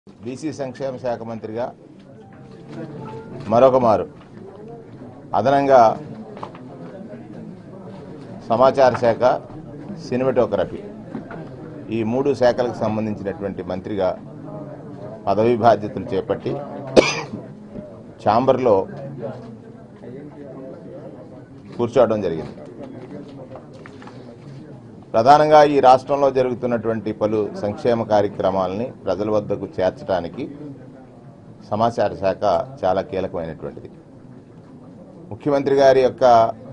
BC సంక్షేమ శాఖ మంత్రిగా మరొక మారు అదనంగా సమాచార శాఖ సినిమాటోగ్రఫీ ఈ మూడు శాఖలకు సంబంధించినటువంటి మంత్రిగా పదవీ బాధ్యతలు చేపట్టి ఛాంబర్లో కూర్చోవడం జరిగింది ప్రధానంగా ఈ రాష్ట్రంలో జరుగుతున్నటువంటి పలు సంక్షేమ కార్యక్రమాలని ప్రజల వద్దకు చేర్చడానికి సమాచార శాఖ చాలా కీలకమైనటువంటిది ముఖ్యమంత్రి గారి యొక్క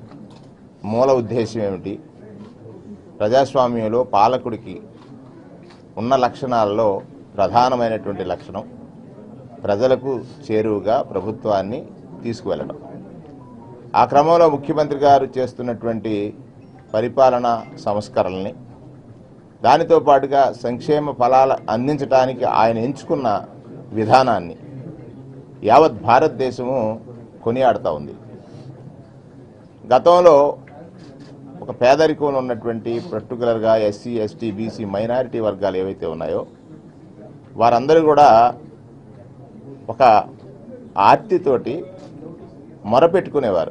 మూల ఉద్దేశం ఏమిటి ప్రజాస్వామ్యంలో పాలకుడికి ఉన్న లక్షణాలలో ప్రధానమైనటువంటి లక్షణం ప్రజలకు చేరువుగా ప్రభుత్వాన్ని తీసుకువెళ్ళడం ఆ క్రమంలో ముఖ్యమంత్రి గారు చేస్తున్నటువంటి పరిపాలన సంస్కరణల్ని దానితో పాటుగా సంక్షేమ ఫలాలు అందించడానికి ఆయన ఎంచుకున్న విధానాన్ని యావత్ భారతదేశము కొనియాడుతూ ఉంది గతంలో ఒక పేదరికంలో ఉన్నటువంటి పర్టికులర్గా ఎస్సీ ఎస్టీ బీసీ మైనారిటీ వర్గాలు ఏవైతే ఉన్నాయో వారందరూ కూడా ఒక ఆర్తితోటి మొరపెట్టుకునేవారు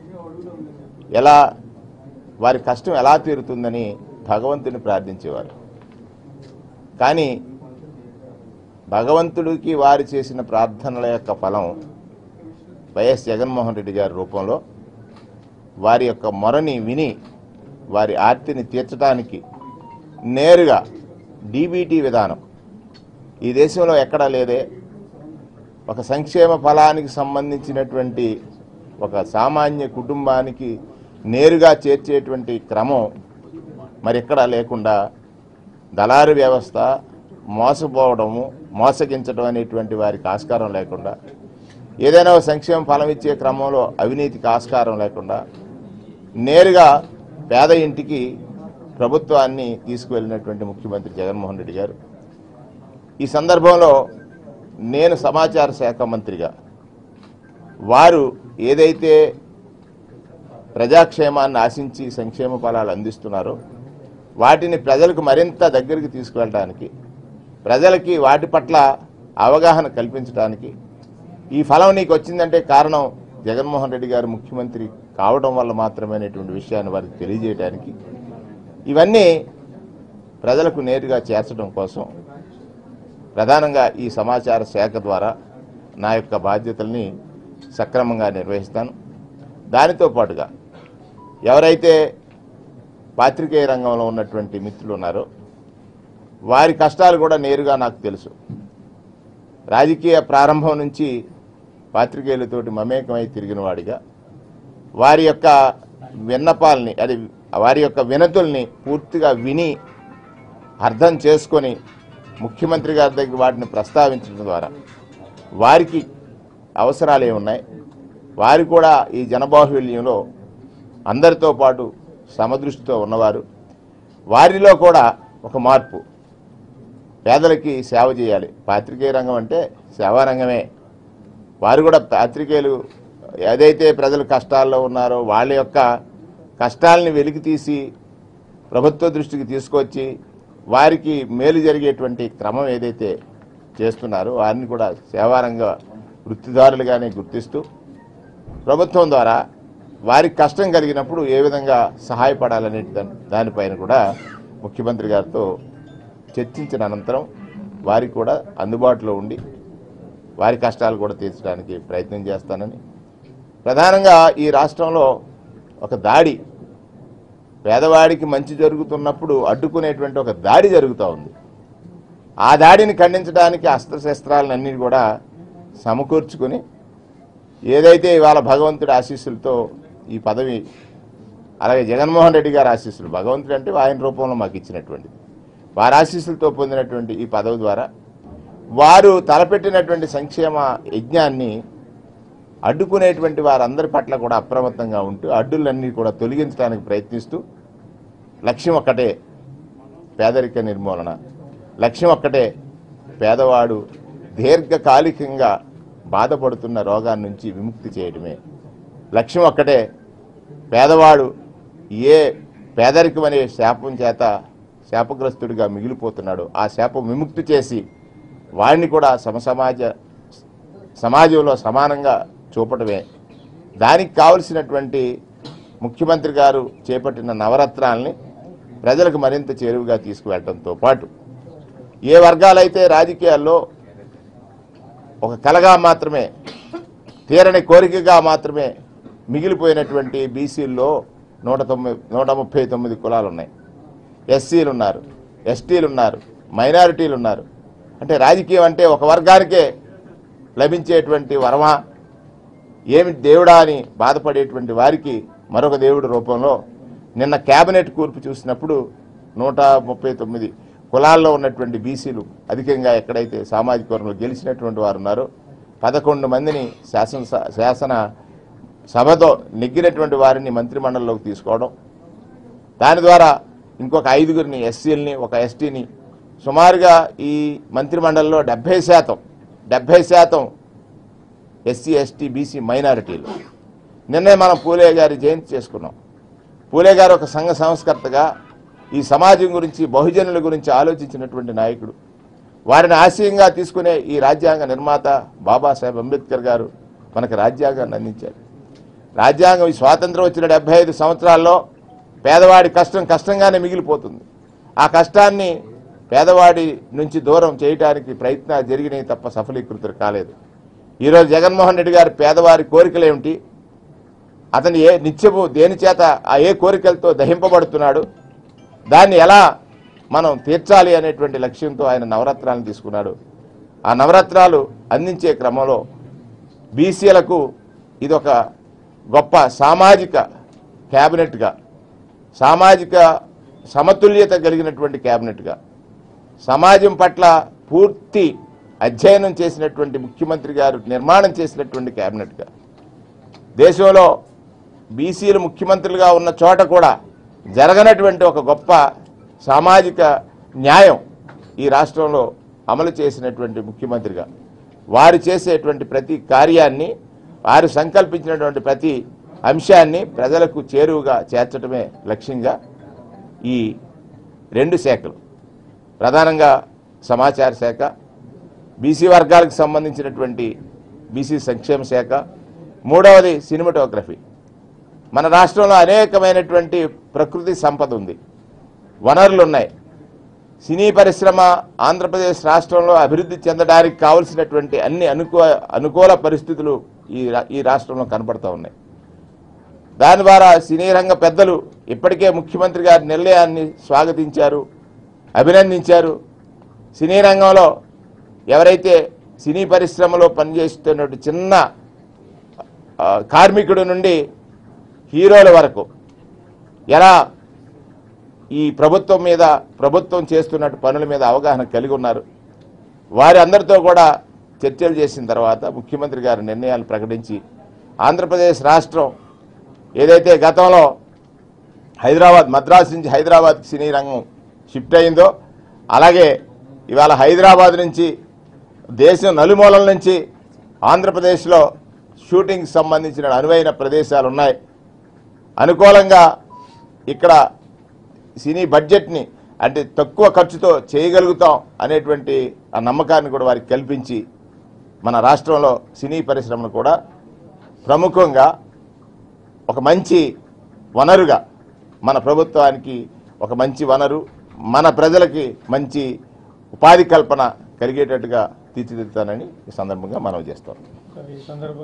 ఎలా వారి కష్టం ఎలా తీరుతుందని భగవంతుని ప్రార్థించేవారు కానీ భగవంతుడికి వారు చేసిన ప్రార్థనల యొక్క ఫలం వైఎస్ జగన్మోహన్ రెడ్డి గారి రూపంలో వారి యొక్క మొరని విని వారి ఆర్తిని తీర్చడానికి నేరుగా డీబీటీ విధానం ఈ దేశంలో ఎక్కడా లేదే ఒక సంక్షేమ ఫలానికి సంబంధించినటువంటి ఒక సామాన్య కుటుంబానికి నేరుగా చేర్చేటువంటి క్రమం మరి ఎక్కడా లేకుండా దళారు వ్యవస్థ మోసపోవడము మోసగించడం అనేటువంటి వారికి ఆస్కారం లేకుండా ఏదైనా ఒక సంక్షేమ ఫలం ఇచ్చే క్రమంలో అవినీతికి ఆస్కారం లేకుండా నేరుగా పేద ఇంటికి ప్రభుత్వాన్ని తీసుకువెళ్ళినటువంటి ముఖ్యమంత్రి జగన్మోహన్ రెడ్డి గారు ఈ సందర్భంలో నేను సమాచార శాఖ మంత్రిగా వారు ఏదైతే ప్రజాక్షేమాన్ని ఆశించి సంక్షేమ ఫలాలు అందిస్తున్నారో వాటిని ప్రజలకు మరింత దగ్గరికి తీసుకువెళ్ళడానికి ప్రజలకి వాటి పట్ల అవగాహన కల్పించడానికి ఈ ఫలం నీకు వచ్చిందంటే కారణం జగన్మోహన్ రెడ్డి గారు ముఖ్యమంత్రి కావడం వల్ల మాత్రమే అనేటువంటి విషయాన్ని వారికి తెలియజేయడానికి ఇవన్నీ ప్రజలకు నేరుగా చేర్చడం కోసం ప్రధానంగా ఈ సమాచార శాఖ ద్వారా నా యొక్క బాధ్యతల్ని సక్రమంగా నిర్వహిస్తాను దానితో పాటుగా ఎవరైతే పాత్రికేయ రంగంలో ఉన్నటువంటి మిత్రులు ఉన్నారో వారి కష్టాలు కూడా నేరుగా నాకు తెలుసు రాజకీయ ప్రారంభం నుంచి పాత్రికేయులతోటి మమేకమై తిరిగిన వాడిగా వారి యొక్క విన్నపాలని అది వారి యొక్క వినతుల్ని పూర్తిగా విని అర్థం చేసుకొని ముఖ్యమంత్రి గారి దగ్గర వాటిని ప్రస్తావించడం ద్వారా వారికి అవసరాలు ఏమున్నాయి వారు కూడా ఈ జనబాహుల్యంలో అందరితో పాటు సమదృష్టితో ఉన్నవారు వారిలో కూడా ఒక మార్పు పేదలకి సేవ చేయాలి పాత్రికేయ రంగం అంటే సేవా రంగమే వారు కూడా పాత్రికేయులు ఏదైతే ప్రజలు కష్టాల్లో ఉన్నారో వాళ్ళ యొక్క కష్టాలని వెలికి తీసి ప్రభుత్వ దృష్టికి తీసుకొచ్చి వారికి మేలు జరిగేటువంటి క్రమం ఏదైతే చేస్తున్నారో వారిని కూడా సేవారంగ వృత్తిదారులుగానే గుర్తిస్తూ ప్రభుత్వం ద్వారా వారికి కష్టం కలిగినప్పుడు ఏ విధంగా సహాయపడాలనే దాని- దానిపైన కూడా ముఖ్యమంత్రి గారితో చర్చించిన అనంతరం వారికి కూడా అందుబాటులో ఉండి వారి కష్టాలు కూడా తీర్చడానికి ప్రయత్నం చేస్తానని ప్రధానంగా ఈ రాష్ట్రంలో ఒక దాడి పేదవాడికి మంచి జరుగుతున్నప్పుడు అడ్డుకునేటువంటి ఒక దాడి జరుగుతూ ఉంది ఆ దాడిని ఖండించడానికి అస్త్రశస్త్రాలన్నీ కూడా సమకూర్చుకొని ఏదైతే ఇవాళ భగవంతుడి ఆశీస్సులతో ఈ పదవి అలాగే జగన్మోహన్ రెడ్డి గారి ఆశీస్సులు భగవంతుడు అంటే ఆయన రూపంలో మాకు ఇచ్చినటువంటిది వారి ఆశీస్సులతో పొందినటువంటి ఈ పదవి ద్వారా వారు తలపెట్టినటువంటి సంక్షేమ యజ్ఞాన్ని అడ్డుకునేటువంటి వారందరి పట్ల కూడా అప్రమత్తంగా ఉంటూ అడ్డులన్నీ కూడా తొలగించడానికి ప్రయత్నిస్తూ లక్ష్యం ఒక్కటే పేదరిక నిర్మూలన లక్ష్యం ఒక్కటే పేదవాడు దీర్ఘకాలికంగా బాధపడుతున్న రోగాన్ని నుంచి విముక్తి చేయడమే లక్ష్యం ఒక్కటే పేదవాడు ఏ పేదరికం అనే శాపం చేత శాపగ్రస్తుడిగా మిగిలిపోతున్నాడు ఆ శాపం విముక్తి చేసి వాడిని కూడా సమసమాజ సమాజంలో సమానంగా చూపటమే దానికి కావలసినటువంటి ముఖ్యమంత్రి గారు చేపట్టిన నవరత్నాల్ని ప్రజలకు మరింత చేరువుగా తీసుకువెళ్ళడంతో పాటు ఏ వర్గాలైతే రాజకీయాల్లో ఒక కలగా మాత్రమే తీరని కోరికగా మాత్రమే మిగిలిపోయినటువంటి బీసీల్లో నూట తొమ్మిది నూట ముప్పై తొమ్మిది కులాలు ఉన్నాయి ఎస్సీలు ఉన్నారు ఎస్టీలు ఉన్నారు మైనారిటీలు ఉన్నారు అంటే రాజకీయం అంటే ఒక వర్గానికే లభించేటువంటి వరమా ఏమి దేవుడా అని బాధపడేటువంటి వారికి మరొక దేవుడి రూపంలో నిన్న కేబినెట్ కూర్పు చూసినప్పుడు నూట ముప్పై తొమ్మిది కులాల్లో ఉన్నటువంటి బీసీలు అధికంగా ఎక్కడైతే సామాజిక వర్గంలో గెలిచినటువంటి వారు ఉన్నారో పదకొండు మందిని శాసన శాసన సభతో నెగ్గినటువంటి వారిని మంత్రిమండలిలోకి తీసుకోవడం దాని ద్వారా ఇంకొక ఐదుగురిని ఎస్సీలని ఒక ఎస్టీని సుమారుగా ఈ మంత్రిమండలిలో డెబ్బై శాతం డెబ్బై శాతం ఎస్సీ ఎస్టీ బీసీ మైనారిటీలు నిన్నే మనం పూలే గారి జయంతి చేసుకున్నాం పూలే గారు ఒక సంఘ సంస్కర్తగా ఈ సమాజం గురించి బహుజనుల గురించి ఆలోచించినటువంటి నాయకుడు వారిని ఆశయంగా తీసుకునే ఈ రాజ్యాంగ నిర్మాత బాబాసాహెబ్ అంబేద్కర్ గారు మనకు రాజ్యాంగాన్ని అందించారు రాజ్యాంగం ఈ స్వాతంత్రం వచ్చిన డెబ్బై ఐదు సంవత్సరాల్లో పేదవాడి కష్టం కష్టంగానే మిగిలిపోతుంది ఆ కష్టాన్ని పేదవాడి నుంచి దూరం చేయడానికి ప్రయత్నాలు జరిగినాయి తప్ప సఫలీకృతులు కాలేదు ఈరోజు జగన్మోహన్ రెడ్డి గారి పేదవారి కోరికలు ఏమిటి అతను ఏ నిత్యము దేని చేత ఆ ఏ కోరికలతో దహింపబడుతున్నాడు దాన్ని ఎలా మనం తీర్చాలి అనేటువంటి లక్ష్యంతో ఆయన నవరత్నాలను తీసుకున్నాడు ఆ నవరత్నాలు అందించే క్రమంలో బీసీలకు ఇదొక గొప్ప సామాజిక క్యాబినెట్గా సామాజిక సమతుల్యత కలిగినటువంటి క్యాబినెట్గా సమాజం పట్ల పూర్తి అధ్యయనం చేసినటువంటి ముఖ్యమంత్రి గారు నిర్మాణం చేసినటువంటి క్యాబినెట్గా దేశంలో బీసీలు ముఖ్యమంత్రులుగా ఉన్న చోట కూడా జరగనటువంటి ఒక గొప్ప సామాజిక న్యాయం ఈ రాష్ట్రంలో అమలు చేసినటువంటి ముఖ్యమంత్రిగా వారు చేసేటువంటి ప్రతి కార్యాన్ని వారు సంకల్పించినటువంటి ప్రతి అంశాన్ని ప్రజలకు చేరువుగా చేర్చడమే లక్ష్యంగా ఈ రెండు శాఖలు ప్రధానంగా సమాచార శాఖ బీసీ వర్గాలకు సంబంధించినటువంటి బీసీ సంక్షేమ శాఖ మూడవది సినిమాటోగ్రఫీ మన రాష్ట్రంలో అనేకమైనటువంటి ప్రకృతి సంపద ఉంది వనరులు ఉన్నాయి సినీ పరిశ్రమ ఆంధ్రప్రదేశ్ రాష్ట్రంలో అభివృద్ధి చెందడానికి కావలసినటువంటి అన్ని అనుకూ అనుకూల పరిస్థితులు ఈ రా- ఈ రాష్ట్రంలో కనపడతా ఉన్నాయి దాని ద్వారా సినీ రంగ పెద్దలు ఇప్పటికే ముఖ్యమంత్రి గారి నిర్ణయాన్ని స్వాగతించారు అభినందించారు సినీ రంగంలో ఎవరైతే సినీ పరిశ్రమలో పనిచేస్తున్నటువంటి చిన్న ఆ, కార్మికుడి నుండి హీరోల వరకు ఎలా ఈ ప్రభుత్వం మీద ప్రభుత్వం చేస్తున్నట్టు పనుల మీద అవగాహన కలిగి ఉన్నారు వారి అందరితో కూడా చర్చలు చేసిన తర్వాత ముఖ్యమంత్రి గారి నిర్ణయాలు ప్రకటించి ఆంధ్రప్రదేశ్ రాష్ట్రం ఏదైతే గతంలో హైదరాబాద్ మద్రాసు నుంచి హైదరాబాద్కి సినీ రంగం షిఫ్ట్ అయిందో అలాగే ఇవాళ హైదరాబాద్ నుంచి దేశం నలుమూలల నుంచి ఆంధ్రప్రదేశ్లో షూటింగ్కి సంబంధించిన అనువైన ప్రదేశాలు ఉన్నాయి అనుకూలంగా ఇక్కడ సినీ బడ్జెట్ని అంటే తక్కువ ఖర్చుతో చేయగలుగుతాం అనేటువంటి ఆ నమ్మకాన్ని కూడా వారికి కల్పించి మన రాష్ట్రంలో సినీ పరిశ్రమను కూడా ప్రముఖంగా ఒక మంచి వనరుగా మన ప్రభుత్వానికి ఒక మంచి వనరు మన ప్రజలకి మంచి ఉపాధి కల్పన కలిగేటట్టుగా తీర్చిదిద్దుతానని ఈ సందర్భంగా మనవి చేస్తాం ఈ సందర్భంగా